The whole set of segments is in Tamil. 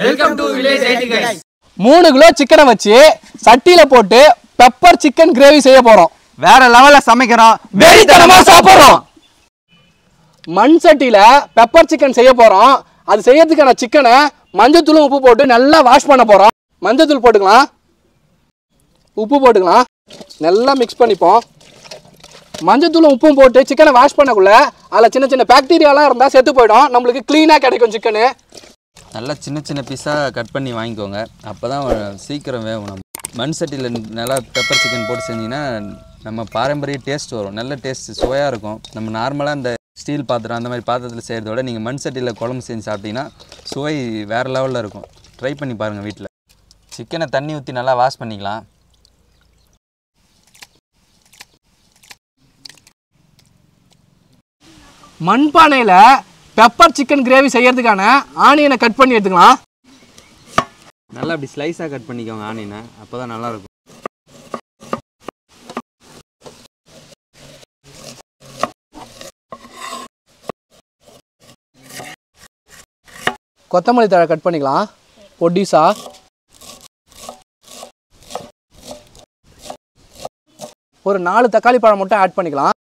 welcome to village ID guys மூணு கிலோ சிக்கனை வச்சு சட்டியில போட்டு பெப்பர் சிக்கன் கிரேவி செய்ய போறோம் வேற லெவல்ல சமைக்கிறோம் வெறித்தனமா சாப்பிடுறோம் மண் சட்டியில பெப்பர் சிக்கன் செய்ய போறோம் அது செய்யறதுக்கான சிக்கனை மஞ்சத்தூளும் உப்பு போட்டு நல்லா வாஷ் பண்ண போறோம் மஞ்சத்தூள் போட்டுக்கலாம் உப்பு போட்டுக்கலாம் நல்லா மிக்ஸ் பண்ணிப்போம் மஞ்சத்தூளும் உப்பும் போட்டு சிக்கனை வாஷ் பண்ணக்குள்ள அதில் சின்ன சின்ன பாக்டீரியாலாம் இருந்தால் செத்து போயிடும் நம்மளுக்கு க்ளீனாக கிடைக்கும் சிக்கனு நல்லா சின்ன சின்ன பீஸாக கட் பண்ணி வாங்கிக்கோங்க அப்போ தான் சீக்கிரம் வேகும் நம்ம மண் சட்டியில் நல்லா பெப்பர் சிக்கன் போட்டு செஞ்சிங்கன்னா நம்ம பாரம்பரிய டேஸ்ட் வரும் நல்ல டேஸ்ட் சுவையாக இருக்கும் நம்ம நார்மலாக இந்த ஸ்டீல் பாத்திரம் அந்த மாதிரி பாத்திரத்தில் செய்கிறத விட நீங்கள் மண் சட்டியில் குழம்பு செஞ்சு சாப்பிட்டீங்கன்னா சுவை வேறு லெவலில் இருக்கும் ட்ரை பண்ணி பாருங்கள் வீட்டில் சிக்கனை தண்ணி ஊற்றி நல்லா வாஷ் பண்ணிக்கலாம் மண்பானையில் பெப்பர் சிக்கன் கிரேவி செய்யறதுக்கான ஆனியனை கட் பண்ணி எடுத்துக்கலாம் நல்லா அப்படி ஸ்லைஸாக கட் பண்ணிக்கோங்க ஆனியனை அப்போ தான் நல்லாயிருக்கும் கொத்தமல்லி தழை கட் பண்ணிக்கலாம் பொடிசா ஒரு நாலு தக்காளி பழம் மட்டும் ஆட் பண்ணிக்கலாம்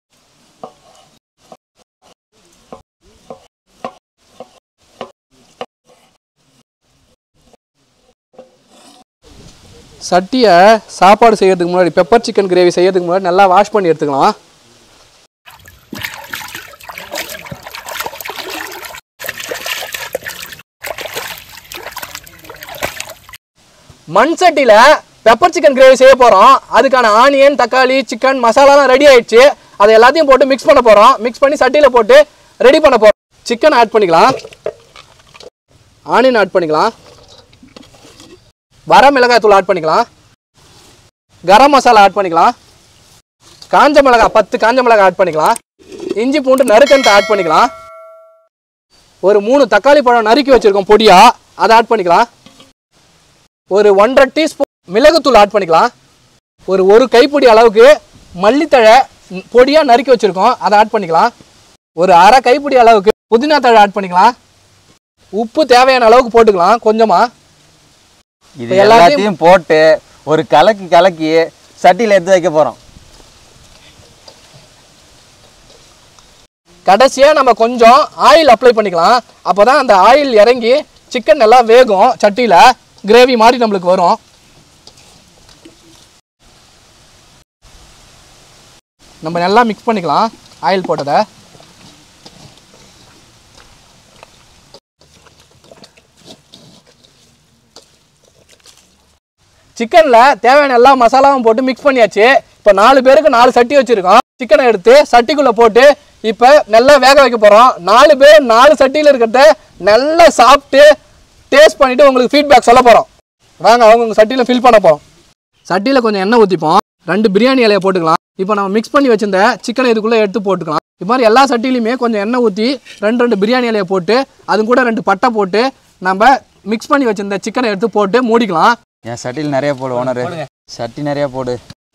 சட்டியை சாப்பாடு செய்யறதுக்கு முன்னாடி பெப்பர் சிக்கன் கிரேவி செய்யறதுக்கு முன்னாடி நல்லா வாஷ் பண்ணி எடுத்துக்கலாம் மண் சட்டியில் பெப்பர் சிக்கன் கிரேவி செய்ய போகிறோம் அதுக்கான ஆனியன் தக்காளி சிக்கன் மசாலாலாம் ரெடி ஆயிடுச்சு அதை எல்லாத்தையும் போட்டு மிக்ஸ் பண்ண போகிறோம் மிக்ஸ் பண்ணி சட்டியில் போட்டு ரெடி பண்ண போகிறோம் சிக்கன் ஆட் பண்ணிக்கலாம் ஆனியன் ஆட் பண்ணிக்கலாம் வர மிளகாய் தூள் ஆட் பண்ணிக்கலாம் கரம் மசாலா ஆட் பண்ணிக்கலாம் காஞ்ச மிளகாய் பத்து காஞ்ச மிளகாய் ஆட் பண்ணிக்கலாம் இஞ்சி பூண்டு நறுக்கன்ட்டு ஆட் பண்ணிக்கலாம் ஒரு மூணு தக்காளி பழம் நறுக்கி வச்சுருக்கோம் பொடியா அதை ஆட் பண்ணிக்கலாம் ஒரு ஒன்றரை டீஸ்பூன் மிளகுத்தூள் ஆட் பண்ணிக்கலாம் ஒரு ஒரு கைப்பிடி அளவுக்கு மல்லித்தழை பொடியாக நறுக்கி வச்சுருக்கோம் அதை ஆட் பண்ணிக்கலாம் ஒரு அரை கைப்பிடி அளவுக்கு புதினா தழை ஆட் பண்ணிக்கலாம் உப்பு தேவையான அளவுக்கு போட்டுக்கலாம் கொஞ்சமாக இது இப்ப எல்லாத்தையும் எல்லாத்தையும் போட்டு ஒரு கலக்கி கலக்கி சட்டியில் எடுத்து வைக்க போகிறோம் கடைசியாக நம்ம கொஞ்சம் ஆயில் அப்ளை பண்ணிக்கலாம் அப்போ தான் அந்த ஆயில் இறங்கி சிக்கன் நல்லா வேகும் சட்டியில் கிரேவி மாதிரி நம்மளுக்கு வரும் நம்ம நல்லா மிக்ஸ் பண்ணிக்கலாம் ஆயில் போட்டதை சிக்கனில் தேவையான எல்லா மசாலாவும் போட்டு மிக்ஸ் பண்ணியாச்சு இப்போ நாலு பேருக்கு நாலு சட்டி வச்சுருக்கோம் சிக்கனை எடுத்து சட்டிக்குள்ளே போட்டு இப்போ நல்லா வேக வைக்க போகிறோம் நாலு பேர் நாலு சட்டியில் இருக்கிறத நல்லா சாப்பிட்டு டேஸ்ட் பண்ணிவிட்டு உங்களுக்கு ஃபீட்பேக் சொல்ல போகிறோம் வாங்க அவங்க சட்டியில் ஃபில் பண்ண போகிறோம் சட்டியில் கொஞ்சம் எண்ணெய் ஊற்றிப்போம் ரெண்டு பிரியாணி இலையை போட்டுக்கலாம் இப்போ நம்ம மிக்ஸ் பண்ணி வச்சிருந்த சிக்கனை இதுக்குள்ளே எடுத்து போட்டுக்கலாம் இது மாதிரி எல்லா சட்டிலையுமே கொஞ்சம் எண்ணெய் ஊற்றி ரெண்டு ரெண்டு பிரியாணி இலையை போட்டு அது கூட ரெண்டு பட்டை போட்டு நம்ம மிக்ஸ் பண்ணி வச்சிருந்த சிக்கனை எடுத்து போட்டு மூடிக்கலாம் என் சட்டியில் நிறைய போடு ஓனரு சட்டி நிறைய போடு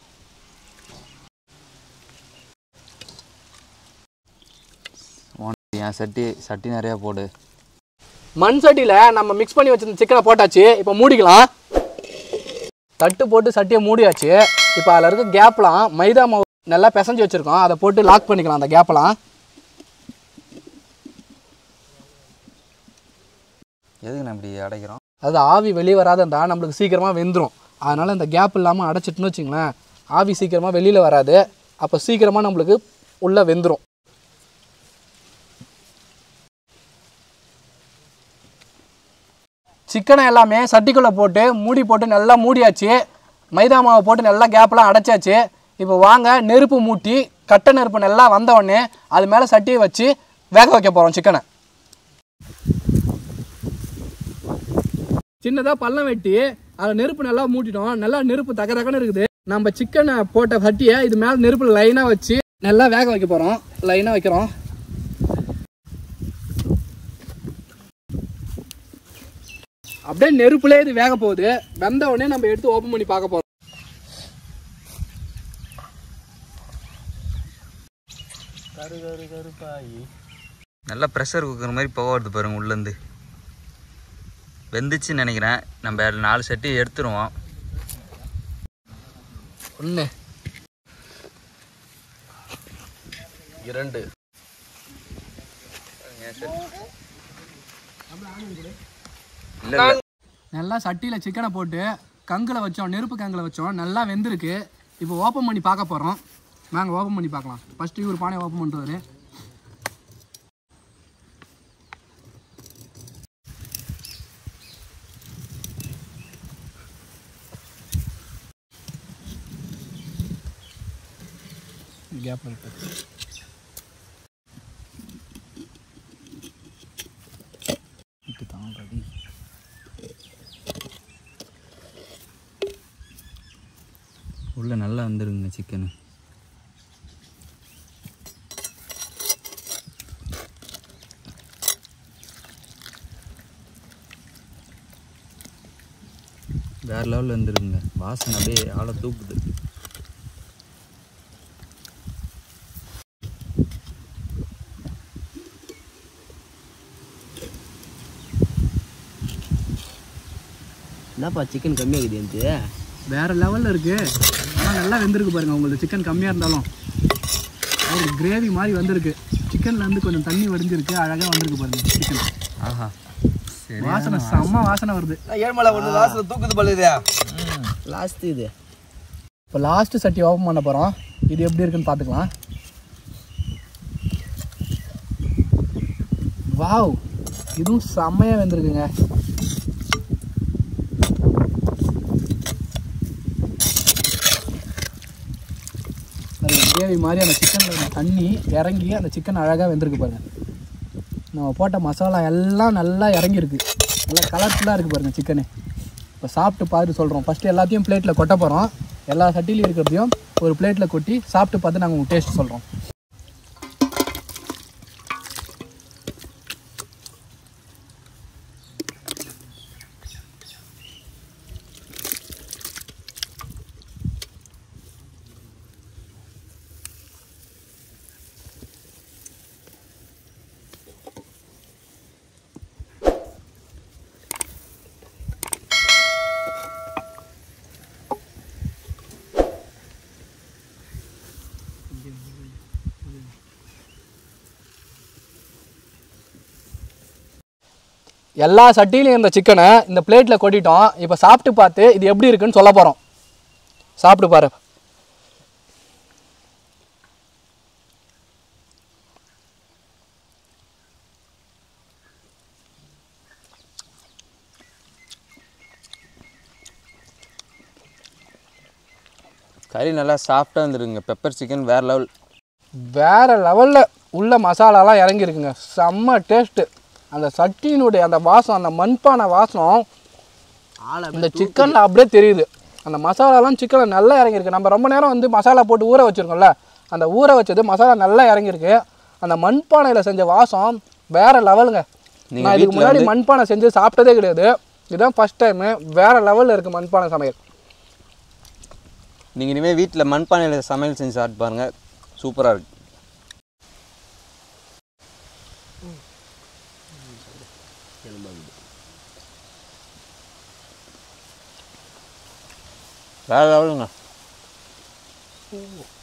ஓனர் என் சட்டி சட்டி நிறைய போடு மண் சட்டியில் நம்ம மிக்ஸ் பண்ணி வச்சிருந்த சிக்கனை போட்டாச்சு இப்போ மூடிக்கலாம் தட்டு போட்டு சட்டியை மூடியாச்சு இப்போ அதில் இருக்க கேப்லாம் மைதா மாவு நல்லா பிசைஞ்சு வச்சுருக்கோம் அதை போட்டு லாக் பண்ணிக்கலாம் அந்த கேப்பெல்லாம் எதுக்கு நான் இப்படி அடைக்கிறோம் அது ஆவி வெளியே வராத இருந்தால் நம்மளுக்கு சீக்கிரமாக வெந்துடும் அதனால் இந்த கேப் இல்லாமல் அடைச்சிட்டுன்னு வச்சுங்களேன் ஆவி சீக்கிரமாக வெளியில் வராது அப்போ சீக்கிரமாக நம்மளுக்கு உள்ளே வெந்துடும் சிக்கனை எல்லாமே சட்டிக்குள்ளே போட்டு மூடி போட்டு நல்லா மூடியாச்சு மைதா மாவை போட்டு நல்லா கேப்லாம் அடைச்சாச்சு இப்போ வாங்க நெருப்பு மூட்டி கட்டை நெருப்பு நல்லா வந்த உடனே அது மேலே சட்டியை வச்சு வேக வைக்க போகிறோம் சிக்கனை சின்னதாக பள்ளம் வெட்டி அதில் நெருப்பு நல்லா மூட்டிட்டோம் நல்லா நெருப்பு தக தகன்னு இருக்குது நம்ம சிக்கனை போட்ட சட்டியை இது மேலே நெருப்பு லைனாக வச்சு நல்லா வேக வைக்க போகிறோம் லைனாக வைக்கிறோம் அப்படியே நெருப்புலேயே இது வேக போகுது வெந்த உடனே நம்ம எடுத்து ஓப்பன் பண்ணி பார்க்க போகிறோம் நல்லா ப்ரெஷர் குக்கர் மாதிரி புகை வருது பாருங்க உள்ளேருந்து வெந்துச்சுன்னு நினைக்கிறேன் நம்ம நாலு சட்டி எடுத்துருவோம் ஒன்று இரண்டு இல்லை இல்லை நல்லா சட்டியில் சிக்கனை போட்டு கங்கில் வச்சோம் நெருப்பு கங்கில் வச்சோம் நல்லா வெந்திருக்கு இப்போ ஓப்பன் பண்ணி பார்க்க போகிறோம் நாங்கள் ஓப்பன் பண்ணி பார்க்கலாம் ஃபஸ்ட்டு இவர் பானை ஓப்பன் பண்ணுறாரு கேப் இருக்கு உள்ள நல்லா வந்துருங்க சிக்கனு வேற லெவலில் வந்துருங்க வாசனை அப்படியே ஆளை தூக்குது என்னப்பா சிக்கன் கம்மியாகுது எனக்கு வேற லெவலில் இருக்கு ஆனால் நல்லா வெந்திருக்கு பாருங்க உங்களுக்கு சிக்கன் கம்மியாக இருந்தாலும் ஒரு கிரேவி மாதிரி வந்திருக்கு சிக்கன்ல இருந்து கொஞ்சம் தண்ணி வடிஞ்சிருக்கு அழகாக வந்திருக்கு பாருங்க சிக்கன் ஆஹா சரி வாசனை செம்ம வாசனை வருது ஏழ்மலை ஒன்று லாஸ்ட்டில் தூக்குது பழுது லாஸ்ட் இது இப்போ லாஸ்ட் சட்டி ஓப்பன் பண்ண போகிறோம் இது எப்படி இருக்குன்னு பார்த்துக்கலாம் வாவ் இதுவும் செம்மையாக வெந்திருக்குங்க அது கிரேவி மாதிரி அந்த சிக்கனில் தண்ணி இறங்கி அந்த சிக்கன் அழகாக வெந்திருக்கு பாருங்க நம்ம போட்ட மசாலா எல்லாம் நல்லா இறங்கியிருக்கு நல்லா கலர்ஃபுல்லாக இருக்குது பாருங்க சிக்கனு இப்போ சாப்பிட்டு பார்த்துட்டு சொல்கிறோம் ஃபஸ்ட்டு எல்லாத்தையும் பிளேட்டில் கொட்ட போகிறோம் எல்லா சட்டிலையும் இருக்கிறதையும் ஒரு பிளேட்டில் கொட்டி சாப்பிட்டு பார்த்து நாங்கள் உங்களுக்கு டேஸ்ட் சொல்கிறோம் எல்லா சட்டிலையும் இருந்த சிக்கனை இந்த பிளேட்டில் கொட்டிட்டோம் இப்போ சாப்பிட்டு பார்த்து இது எப்படி இருக்குன்னு சொல்ல போகிறோம் சாப்பிட்டு பாரு கறி நல்லா சாஃப்டாக வந்துருங்க பெப்பர் சிக்கன் வேற லெவல் வேற லெவலில் உள்ள மசாலாலாம் இறங்கியிருக்குங்க செம்ம டேஸ்ட்டு அந்த சட்டியினுடைய அந்த வாசம் அந்த மண்பானை வாசம் இந்த சிக்கனில் அப்படியே தெரியுது அந்த மசாலாலாம் சிக்கனில் நல்லா இறங்கியிருக்கு நம்ம ரொம்ப நேரம் வந்து மசாலா போட்டு ஊற வச்சுருக்கோம்ல அந்த ஊற வச்சது மசாலா நல்லா இறங்கியிருக்கு அந்த மண்பானையில் செஞ்ச வாசம் வேற லெவலுங்க நீங்க நான் இதுக்கு வீட்ல முன்னாடி வந்து- மண்பானை செஞ்சு சாப்பிட்டதே கிடையாது இதுதான் ஃபர்ஸ்ட் டைமு வேற லெவலில் இருக்குது மண்பானை சமையல் நீங்கள் இனிமேல் வீட்டில் மண்பானையில் சமையல் செஞ்சு சாப்பிட்டு பாருங்கள் சூப்பராக இருக்கு வேற லெவலுங்க